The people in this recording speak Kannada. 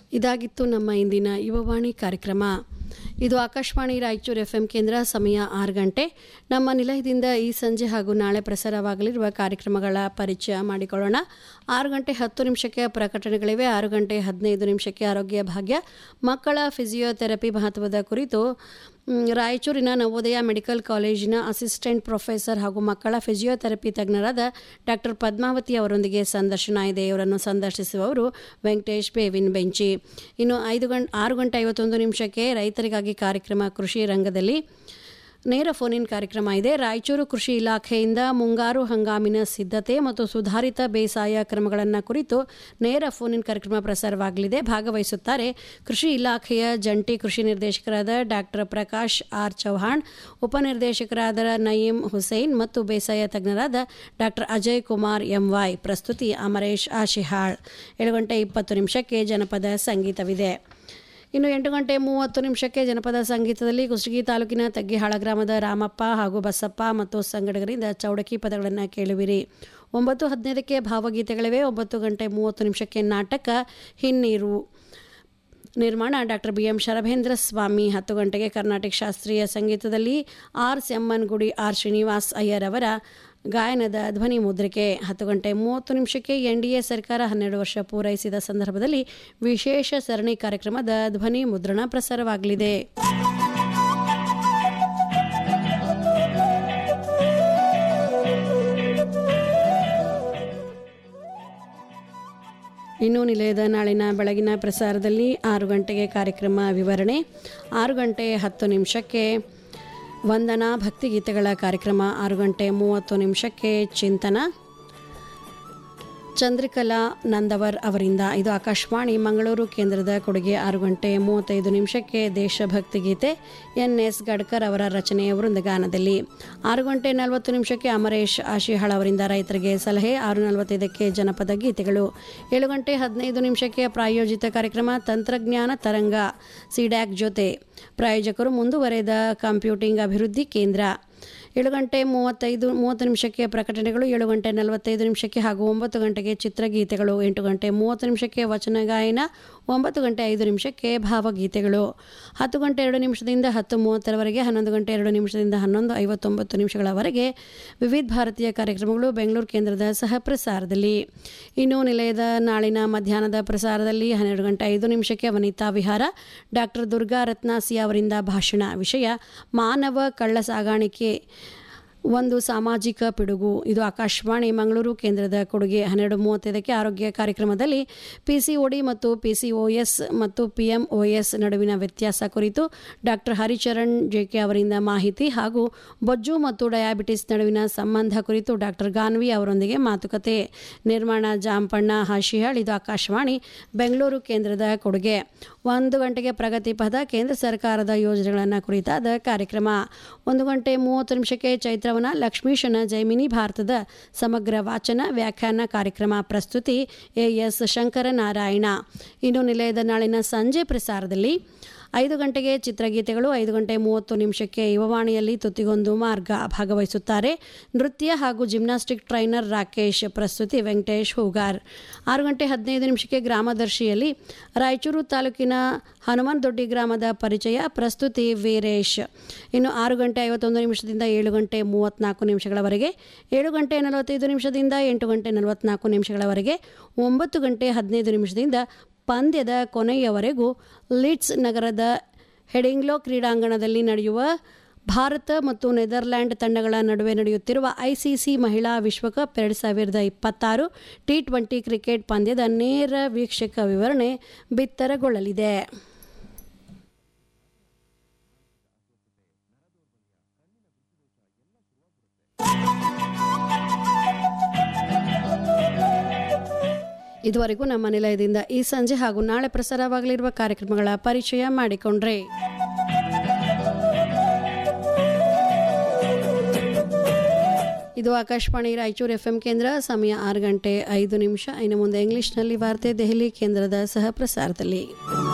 ಇದಾಗಿತ್ತು ನಮ್ಮ ಇಂದಿನ ಯುವವಾಣಿ ಕಾರ್ಯಕ್ರಮ ಇದು ಆಕಾಶವಾಣಿ ರಾಯಚೂರು ಎಫ್ ಕೇಂದ್ರ ಸಮಯ ಆರು ಗಂಟೆ ನಮ್ಮ ನಿಲಯದಿಂದ ಈ ಸಂಜೆ ಹಾಗೂ ನಾಳೆ ಪ್ರಸಾರವಾಗಲಿರುವ ಕಾರ್ಯಕ್ರಮಗಳ ಪರಿಚಯ ಮಾಡಿಕೊಳ್ಳೋಣ ಆರು ಗಂಟೆ ಹತ್ತು ನಿಮಿಷಕ್ಕೆ ಪ್ರಕಟಣೆಗಳಿವೆ ಆರು ಗಂಟೆ ಹದಿನೈದು ನಿಮಿಷಕ್ಕೆ ಆರೋಗ್ಯ ಭಾಗ್ಯ ಮಕ್ಕಳ ಫಿಸಿಯೋಥೆರಪಿ ಮಹತ್ವದ ಕುರಿತು ಮ್, ರಾಯಚೂರಿನ ನವೋದಯ ಮೆಡಿಕಲ್ ಕಾಲೇಜಿನ ಅಸಿಸ್ಟೆಂಟ್ ಪ್ರೊಫೆಸರ್ ಹಾಗೂ ಮಕ್ಕಳ ಫಿಸಿಯೋಥೆರಪಿ ತಜ್ಞರಾದ ಡಾಕ್ಟರ್ ಪದ್ಮಾವತಿ ಅವರೊಂದಿಗೆ ಸಂದರ್ಶನ ಇದೆ ಇವರನ್ನು ಸಂದರ್ಶಿಸುವವರು ವೆಂಕಟೇಶ್ ಬೇವಿನ್ ಬೆಂಚಿ ಇನ್ನು ಐದು ಗಂಟೆ ಆರು ಗಂಟೆ ಐವತ್ತೊಂದು ನಿಮಿಷಕ್ಕೆ ರೈತರಿಗಾಗಿ ಕಾರ್ಯಕ್ರಮ ಕೃಷಿ ರಂಗದಲ್ಲಿ ನೇರ ಫೋನ್ ಇನ್ ಕಾರ್ಯಕ್ರಮ ಇದೆ ರಾಯಚೂರು ಕೃಷಿ ಇಲಾಖೆಯಿಂದ ಮುಂಗಾರು ಹಂಗಾಮಿನ ಸಿದ್ಧತೆ ಮತ್ತು ಸುಧಾರಿತ ಬೇಸಾಯ ಕ್ರಮಗಳನ್ನು ಕುರಿತು ನೇರ ಫೋನ್ ಇನ್ ಕಾರ್ಯಕ್ರಮ ಪ್ರಸಾರವಾಗಲಿದೆ ಭಾಗವಹಿಸುತ್ತಾರೆ ಕೃಷಿ ಇಲಾಖೆಯ ಜಂಟಿ ಕೃಷಿ ನಿರ್ದೇಶಕರಾದ ಡಾಕ್ಟರ್ ಪ್ರಕಾಶ್ ಆರ್ ಚೌಹಾಣ್ ಉಪನಿರ್ದೇಶಕರಾದ ನಯೀಂ ಹುಸೈನ್ ಮತ್ತು ಬೇಸಾಯ ತಜ್ಞರಾದ ಡಾಕ್ಟರ್ ಅಜಯ್ ಕುಮಾರ್ ಎಂವೈ ಪ್ರಸ್ತುತಿ ಅಮರೇಶ್ ಆಶಿಹಾಳ್ ಏಳು ಗಂಟೆ ಇಪ್ಪತ್ತು ನಿಮಿಷಕ್ಕೆ ಜನಪದ ಸಂಗೀತವಿದೆ ಇನ್ನು ಎಂಟು ಗಂಟೆ ಮೂವತ್ತು ನಿಮಿಷಕ್ಕೆ ಜನಪದ ಸಂಗೀತದಲ್ಲಿ ಕುಷ್ಟಗಿ ತಾಲೂಕಿನ ತಗ್ಗಿಹಾಳ ಗ್ರಾಮದ ರಾಮಪ್ಪ ಹಾಗೂ ಬಸಪ್ಪ ಮತ್ತು ಸಂಗಡಿಗರಿಂದ ಚೌಡಕಿ ಪದಗಳನ್ನು ಕೇಳುವಿರಿ ಒಂಬತ್ತು ಹದಿನೈದಕ್ಕೆ ಭಾವಗೀತೆಗಳಿವೆ ಒಂಬತ್ತು ಗಂಟೆ ಮೂವತ್ತು ನಿಮಿಷಕ್ಕೆ ನಾಟಕ ಹಿನ್ನೀರು ನಿರ್ಮಾಣ doctor B M Sharabhendra Swamy ಹತ್ತು ಗಂಟೆಗೆ ಕರ್ನಾಟಕ ಶಾಸ್ತ್ರೀಯ ಸಂಗೀತದಲ್ಲಿ ಆರ್ ಗುಡಿ ಆರ್ ಶ್ರೀನಿವಾಸ್ ಅಯ್ಯರ್ ಅವರ ಗಾಯನದ ಧ್ವನಿ ಮುದ್ರಿಕೆ ಹತ್ತು ಗಂಟೆ ಮೂವತ್ತು ನಿಮಿಷಕ್ಕೆ ಎನ್ ಡಿ ಎ ಸರ್ಕಾರ ಹನ್ನೆರಡು ವರ್ಷ ಪೂರೈಸಿದ ಸಂದರ್ಭದಲ್ಲಿ ವಿಶೇಷ ಸರಣಿ ಕಾರ್ಯಕ್ರಮದ ಧ್ವನಿ ಮುದ್ರಣ ಪ್ರಸಾರವಾಗಲಿದೆ ಇನ್ನು ನಿಲಯದ ನಾಳಿನ ಬೆಳಗಿನ ಪ್ರಸಾರದಲ್ಲಿ ಆರು ಗಂಟೆಗೆ ಕಾರ್ಯಕ್ರಮ ವಿವರಣೆ ಆರು ಗಂಟೆ ಹತ್ತು ನಿಮಿಷಕ್ಕೆ ವಂದನಾ ಭಕ್ತಿಗೀತೆಗಳ ಕಾರ್ಯಕ್ರಮ ಆರು ಗಂಟೆ ಮೂವತ್ತು ನಿಮಿಷಕ್ಕೆ ಚಿಂತನ ಚಂದ್ರಿಕಲಾ ನಂದವರ್ ಅವರಿಂದ ಇದು ಆಕಾಶವಾಣಿ ಮಂಗಳೂರು ಕೇಂದ್ರದ ಕೊಡುಗೆ ಆರು ಗಂಟೆ ಮೂವತ್ತೈದು ನಿಮಿಷಕ್ಕೆ ದೇಶಭಕ್ತಿ ಗೀತೆ ಎನ್ ಎಸ್ ಗಡ್ಕರ್ ಅವರ ರಚನೆಯ ವೃಂದಗಾನದಲ್ಲಿ ಆರು ಗಂಟೆ ನಲವತ್ತು ನಿಮಿಷಕ್ಕೆ ಅಮರೇಶ್ ಆಶಿಹಾಳ್ ಅವರಿಂದ ರೈತರಿಗೆ ಸಲಹೆ ಆರು ನಲವತ್ತೈದಕ್ಕೆ ಜನಪದ ಗೀತೆಗಳು ಏಳು ಗಂಟೆ ಹದಿನೈದು ನಿಮಿಷಕ್ಕೆ ಪ್ರಾಯೋಜಿತ ಕಾರ್ಯಕ್ರಮ ತಂತ್ರಜ್ಞಾನ ತರಂಗ ಸಿಡ್ಯಾಕ್ ಜೊತೆ ಪ್ರಾಯೋಜಕರು ಮುಂದುವರೆದ ಕಂಪ್ಯೂಟಿಂಗ್ ಅಭಿವೃದ್ಧಿ ಕೇಂದ್ರ ಏಳು ಗಂಟೆ ಮೂವತ್ತೈದು ಮೂವತ್ತು ನಿಮಿಷಕ್ಕೆ ಪ್ರಕಟಣೆಗಳು ಏಳು ಗಂಟೆ ನಲವತ್ತೈದು ನಿಮಿಷಕ್ಕೆ ಹಾಗೂ ಒಂಬತ್ತು ಗಂಟೆಗೆ ಚಿತ್ರಗೀತೆಗಳು ಎಂಟು ಗಂಟೆ ಮೂವತ್ತು ನಿಮಿಷಕ್ಕೆ ವಚನ ಗಾಯನ ಒಂಬತ್ತು ಗಂಟೆ ಐದು ನಿಮಿಷಕ್ಕೆ ಭಾವಗೀತೆಗಳು ಹತ್ತು ಗಂಟೆ ಎರಡು ನಿಮಿಷದಿಂದ ಹತ್ತು ಮೂವತ್ತರವರೆಗೆ ಹನ್ನೊಂದು ಗಂಟೆ ಎರಡು ನಿಮಿಷದಿಂದ ಹನ್ನೊಂದು ಐವತ್ತೊಂಬತ್ತು ನಿಮಿಷಗಳವರೆಗೆ ವಿವಿಧ ಭಾರತೀಯ ಕಾರ್ಯಕ್ರಮಗಳು ಬೆಂಗಳೂರು ಕೇಂದ್ರದ ಸಹ ಪ್ರಸಾರದಲ್ಲಿ ಇನ್ನು ನಿಲಯದ ನಾಳಿನ ಮಧ್ಯಾಹ್ನದ ಪ್ರಸಾರದಲ್ಲಿ ಹನ್ನೆರಡು ಗಂಟೆ ಐದು ನಿಮಿಷಕ್ಕೆ ವನಿತಾ ವಿಹಾರ ಡಾಕ್ಟರ್ ದುರ್ಗಾ ರತ್ನಾಸಿ ಅವರಿಂದ ಭಾಷಣ ವಿಷಯ ಮಾನವ ಕಳ್ಳ ಸಾಗಾಣಿಕೆ ಒಂದು ಸಾಮಾಜಿಕ ಪಿಡುಗು ಇದು ಆಕಾಶವಾಣಿ ಮಂಗಳೂರು ಕೇಂದ್ರದ ಕೊಡುಗೆ ಹನ್ನೆರಡು ಮೂವತ್ತೈದಕ್ಕೆ ಆರೋಗ್ಯ ಕಾರ್ಯಕ್ರಮದಲ್ಲಿ ಪಿಸಿಒಡಿ ಮತ್ತು ಪಿಸಿಒಎಸ್ ಮತ್ತು ಪಿಎಂಒಎಸ್ ನಡುವಿನ ವ್ಯತ್ಯಾಸ ಕುರಿತು ಡಾಕ್ಟರ್ ಹರಿಚರಣ್ ಜೆಕೆ ಅವರಿಂದ ಮಾಹಿತಿ ಹಾಗೂ ಬೊಜ್ಜು ಮತ್ತು ಡಯಾಬಿಟಿಸ್ ನಡುವಿನ ಸಂಬಂಧ ಕುರಿತು ಡಾಕ್ಟರ್ ಗಾನ್ವಿ ಅವರೊಂದಿಗೆ ಮಾತುಕತೆ ನಿರ್ಮಾಣ ಜಾಂಪಣ್ಣ ಹಾಶಿಯಾಳ್ ಇದು ಆಕಾಶವಾಣಿ ಬೆಂಗಳೂರು ಕೇಂದ್ರದ ಕೊಡುಗೆ ಒಂದು ಗಂಟೆಗೆ ಪ್ರಗತಿ ಪದ ಕೇಂದ್ರ ಸರ್ಕಾರದ ಯೋಜನೆಗಳನ್ನು ಕುರಿತಾದ ಕಾರ್ಯಕ್ರಮ ಒಂದು ಗಂಟೆ ಮೂವತ್ತು ನಿಮಿಷಕ್ಕೆ ಚೈತ್ರವನ ಲಕ್ಷ್ಮೀಶನ ಜೈಮಿನಿ ಭಾರತದ ಸಮಗ್ರ ವಾಚನ ವ್ಯಾಖ್ಯಾನ ಕಾರ್ಯಕ್ರಮ ಪ್ರಸ್ತುತಿ ಎ ಎಸ್ ಶಂಕರನಾರಾಯಣ ಇನ್ನು ನಿಲಯದ ನಾಳಿನ ಸಂಜೆ ಪ್ರಸಾರದಲ್ಲಿ ಐದು ಗಂಟೆಗೆ ಚಿತ್ರಗೀತೆಗಳು ಐದು ಗಂಟೆ ಮೂವತ್ತು ನಿಮಿಷಕ್ಕೆ ಯುವವಾಣಿಯಲ್ಲಿ ತುತ್ತಿಗೊಂದು ಮಾರ್ಗ ಭಾಗವಹಿಸುತ್ತಾರೆ ನೃತ್ಯ ಹಾಗೂ ಜಿಮ್ನಾಸ್ಟಿಕ್ ಟ್ರೈನರ್ ರಾಕೇಶ್ ಪ್ರಸ್ತುತಿ ವೆಂಕಟೇಶ್ ಹೂಗಾರ್ ಆರು ಗಂಟೆ ಹದಿನೈದು ನಿಮಿಷಕ್ಕೆ ಗ್ರಾಮದರ್ಶಿಯಲ್ಲಿ ರಾಯಚೂರು ತಾಲೂಕಿನ ಹನುಮಾನ್ ದೊಡ್ಡಿ ಗ್ರಾಮದ ಪರಿಚಯ ಪ್ರಸ್ತುತಿ ವೀರೇಶ್ ಇನ್ನು ಆರು ಗಂಟೆ ಐವತ್ತೊಂದು ನಿಮಿಷದಿಂದ ಏಳು ಗಂಟೆ ಮೂವತ್ತ್ನಾಲ್ಕು ನಿಮಿಷಗಳವರೆಗೆ ಏಳು ಗಂಟೆ ನಲವತ್ತೈದು ನಿಮಿಷದಿಂದ ಎಂಟು ಗಂಟೆ ನಲವತ್ತ್ನಾಲ್ಕು ನಿಮಿಷಗಳವರೆಗೆ ಒಂಬತ್ತು ಗಂಟೆ ಹದಿನೈದು ನಿಮಿಷದಿಂದ ಪಂದ್ಯದ ಕೊನೆಯವರೆಗೂ ಲೀಡ್ಸ್ ನಗರದ ಹೆಡಿಂಗ್ಲೋ ಕ್ರೀಡಾಂಗಣದಲ್ಲಿ ನಡೆಯುವ ಭಾರತ ಮತ್ತು ನೆದರ್ಲ್ಯಾಂಡ್ ತಂಡಗಳ ನಡುವೆ ನಡೆಯುತ್ತಿರುವ ಐಸಿಸಿ ಮಹಿಳಾ ವಿಶ್ವಕಪ್ ಎರಡು ಸಾವಿರದ ಇಪ್ಪತ್ತಾರು ಟಿ ಟ್ವೆಂಟಿ ಕ್ರಿಕೆಟ್ ಪಂದ್ಯದ ನೇರ ವೀಕ್ಷಕ ವಿವರಣೆ ಬಿತ್ತರಗೊಳ್ಳಲಿದೆ ಇದುವರೆಗೂ ನಮ್ಮ ನಿಲಯದಿಂದ ಈ ಸಂಜೆ ಹಾಗೂ ನಾಳೆ ಪ್ರಸಾರವಾಗಲಿರುವ ಕಾರ್ಯಕ್ರಮಗಳ ಪರಿಚಯ ಮಾಡಿಕೊಂಡ್ರೆ ಇದು ಆಕಾಶವಾಣಿ ರಾಯಚೂರು ಎಫ್ ಕೇಂದ್ರ ಸಮಯ ಆರು ಗಂಟೆ ಐದು ನಿಮಿಷ ಇನ್ನು ಮುಂದೆ ಇಂಗ್ಲಿಷ್ನಲ್ಲಿ ವಾರ್ತೆ ದೆಹಲಿ ಕೇಂದ್ರದ ಸಹ ಪ್ರಸಾರದಲ್ಲಿ